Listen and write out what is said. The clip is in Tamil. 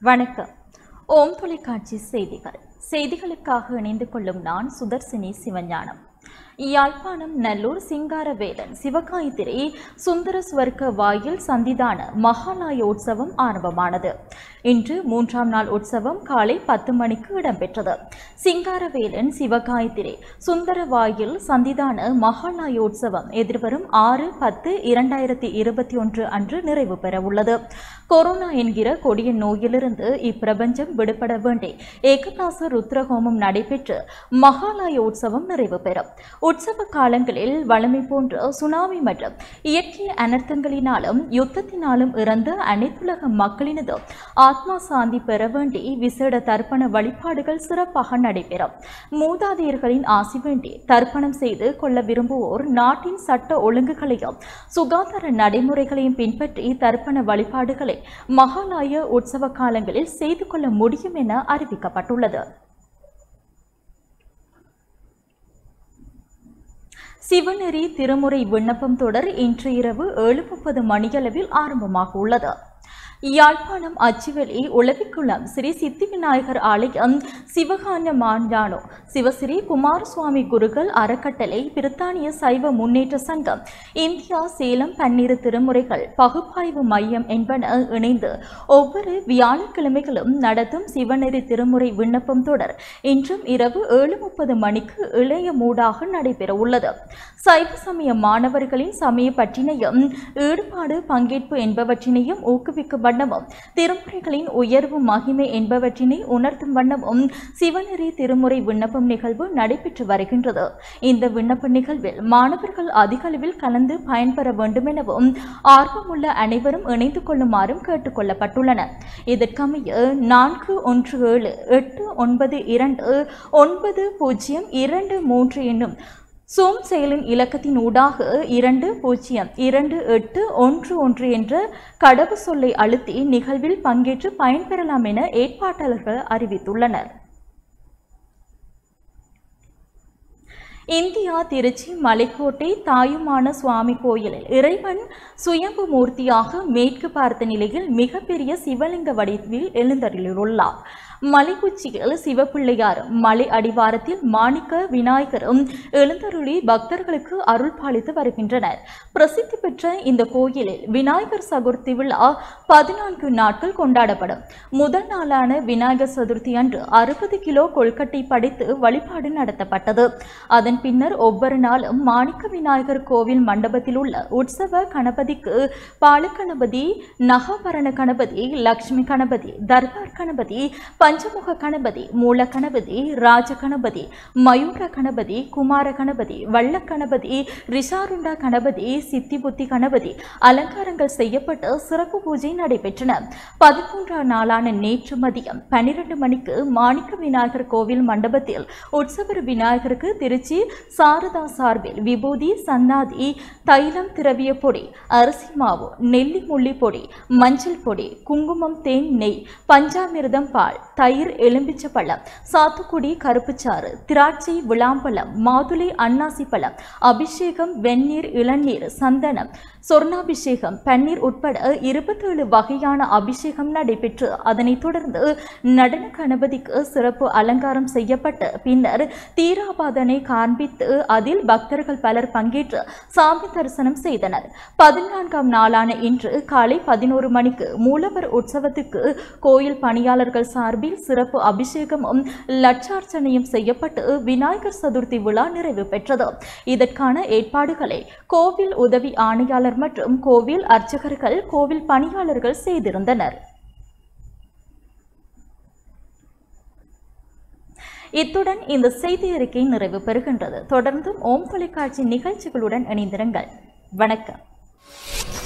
வணக்கம் ஓம் தொலைக்காட்சி செய்திகள் செய்திகளுக்காக இணைந்து கொள்ளும் நான் சுதர்சினி சிவஞானம் யாழ்ப்பாணம் நல்லூர் சிங்காரவேலன் சிவகாயத்திரை சுந்தர ஸ்வர்க்க வாயில் சந்திதான மகாலய உற்சவம் ஆரம்பமானது இன்று மூன்றாம் நாள் உற்சவம் காலை பத்து மணிக்கு இடம்பெற்றது சிங்காரவேலன் சிவகாயத்திரை சுந்தர வாயில் சந்திதான மகாலய உற்சவம் எதிர்வரும் ஆறு பத்து இரண்டாயிரத்தி இருபத்தி ஒன்று அன்று நிறைவு பெற உள்ளது கொரோனா என்கிற கொடிய நோயிலிருந்து இப்பிரபஞ்சம் விடுபட வேண்டி ஏகதாச ருத்ரஹோமம் நடைபெற்று மகாலய உற்சவம் நிறைவு பெறும் உற்சவ காலங்களில் வளமை போன்ற சுனாமி மற்றும் இயற்கை அனர்த்தங்களினாலும் யுத்தத்தினாலும் இறந்த அனைத்துலக மக்களினதும் ஆத்மா சாந்தி பெற வேண்டி விசேட தர்ப்பண வழிபாடுகள் சிறப்பாக நடைபெறும் மூதாதையர்களின் ஆசி வேண்டி தர்ப்பணம் செய்து கொள்ள விரும்புவோர் நாட்டின் சட்ட ஒழுங்குகளையும் சுகாதார நடைமுறைகளையும் பின்பற்றி தர்ப்பண வழிபாடுகளை மகாலய உற்சவ காலங்களில் செய்து கொள்ள முடியும் என அறிவிக்கப்பட்டுள்ளது சிவநெறி திருமுறை விண்ணப்பம் தொடர் இன்று இரவு ஏழு முப்பது மணியளவில் ஆரம்பமாக உள்ளது யாழ்ப்பாணம் அச்சுவெளி உளவிக்குளம் ஸ்ரீ சித்தி விநாயகர் ஆலயம் சிவகான மாண்டானோ சிவஸ்ரீ குமாரசுவாமி குருகள் அறக்கட்டளை பிரித்தானிய சைவ முன்னேற்ற சங்கம் இந்தியா சேலம் பன்னிரு திருமுறைகள் பகுப்பாய்வு மையம் என்பன இணைந்து ஒவ்வொரு வியாழக்கிழமைகளும் நடத்தும் சிவநெறி திருமுறை விண்ணப்பம் தொடர் இன்றும் இரவு ஏழு முப்பது மணிக்கு இளைய மூடாக நடைபெற உள்ளது சைவ சமய மாணவர்களின் சமய பற்றினையும் ஈடுபாடு பங்கேற்பு என்பவற்றினையும் ஊக்குவிக்கும் வண்ணமும் திருமுறைகளின் உயர்வு மகிமை என்பவற்றினை உணர்த்தும் வண்ணமும் சிவநெறி திருமுறை விண்ணப்பம் நிகழ்வு நடைபெற்று வருகின்றது இந்த விண்ணப்ப நிகழ்வில் மாணவர்கள் அதிக அளவில் கலந்து பயன்பெற வேண்டும் எனவும் ஆர்வமுள்ள அனைவரும் இணைந்து கொள்ளுமாறும் கேட்டுக்கொள்ளப்பட்டுள்ளனர் இதற்கமைய நான்கு ஒன்று ஏழு எட்டு ஒன்பது இரண்டு ஒன்பது பூஜ்ஜியம் இரண்டு மூன்று என்னும் சோம் செயலின் இலக்கத்தின் ஊடாக இரண்டு பூஜ்ஜியம் இரண்டு எட்டு ஒன்று ஒன்று என்ற கடவு சொல்லை அழுத்தி நிகழ்வில் பங்கேற்று பயன்பெறலாம் என ஏற்பாட்டாளர்கள் அறிவித்துள்ளனர் இந்தியா திருச்சி மலைக்கோட்டை தாயுமான சுவாமி கோயிலில் இறைவன் சுயம்பு மூர்த்தியாக மேற்கு பார்த்த நிலையில் மிகப்பெரிய சிவலிங்க வடிவில் எழுந்தருளியுள்ளார் மலைக்குச்சியில் சிவப்பிள்ளையாரும் மலை அடிவாரத்தில் மாணிக்க விநாயகரும் எழுந்தருளி பக்தர்களுக்கு அருள் பாலித்து வருகின்றனர் பிரசித்தி பெற்ற இந்த கோயிலில் விநாயகர் சதுர்த்தி விழா பதினான்கு நாட்கள் கொண்டாடப்படும் முதல் நாளான விநாயகர் சதுர்த்தி அன்று அறுபது கிலோ கொல்கட்டை படைத்து வழிபாடு நடத்தப்பட்டது அதன் பின்னர் ஒவ்வொரு நாளும் மாணிக்க விநாயகர் கோவில் மண்டபத்தில் உள்ள உற்சவ கணபதிக்கு பாலகணபதி நகாபரண கணபதி லக்ஷ்மி கணபதி தர்பார் கணபதி பஞ்சமுக கணபதி மூல கணபதி ராஜ கணபதி மயூர கணபதி குமார கணபதி வள்ள கணபதி ரிஷாருண்டா கணபதி சித்தி புத்தி கணபதி அலங்காரங்கள் செய்யப்பட்டு சிறப்பு பூஜை நடைபெற்றன பதிமூன்றாம் நாளான நேற்று மதியம் பன்னிரண்டு மணிக்கு மாணிக்க விநாயகர் கோவில் மண்டபத்தில் உற்சவர் விநாயகருக்கு திருச்சி சாரதா சார்பில் விபூதி சன்னாதி தைலம் திரவிய பொடி அரிசி மாவு நெல்லி முள்ளி பொடி மஞ்சள் பொடி குங்குமம் தேன் நெய் பஞ்சாமிர்தம் பால் தயிர் எலும்பிச்சை பழம் சாத்துக்குடி கருப்புச்சாறு திராட்சை விளாம்பழம் மாதுளை அன்னாசி பழம் அபிஷேகம் வெந்நீர் இளநீர் சந்தனம் சொர்ணாபிஷேகம் பன்னீர் உட்பட இருபத்தேழு வகையான அபிஷேகம் நடைபெற்று அதனைத் தொடர்ந்து நடன கணபதிக்கு சிறப்பு அலங்காரம் செய்யப்பட்டு பின்னர் தீராபாதனை காண்பித்து அதில் பக்தர்கள் பலர் பங்கேற்று சாமி தரிசனம் செய்தனர் பதினான்காம் நாளான இன்று காலை பதினோரு மணிக்கு மூலவர் உற்சவத்துக்கு கோயில் பணியாளர்கள் சார்பில் சிறப்பு அபிஷேகமும் லட்சார்ச்சனையும் செய்யப்பட்டு விநாயகர் சதுர்த்தி விழா நிறைவு பெற்றது இதற்கான ஏற்பாடுகளை கோவில் உதவி ஆணையாளர் மற்றும் கோவில் அர்ச்சகர்கள் கோவில் பணியாளர்கள் செய்திருந்தனர் இத்துடன் இந்த செய்தி அறிக்கை நிறைவு பெறுகின்றது தொடர்ந்தும் ஓம் தொலைக்காட்சி நிகழ்ச்சிகளுடன் இணைந்திருங்கள் வணக்கம்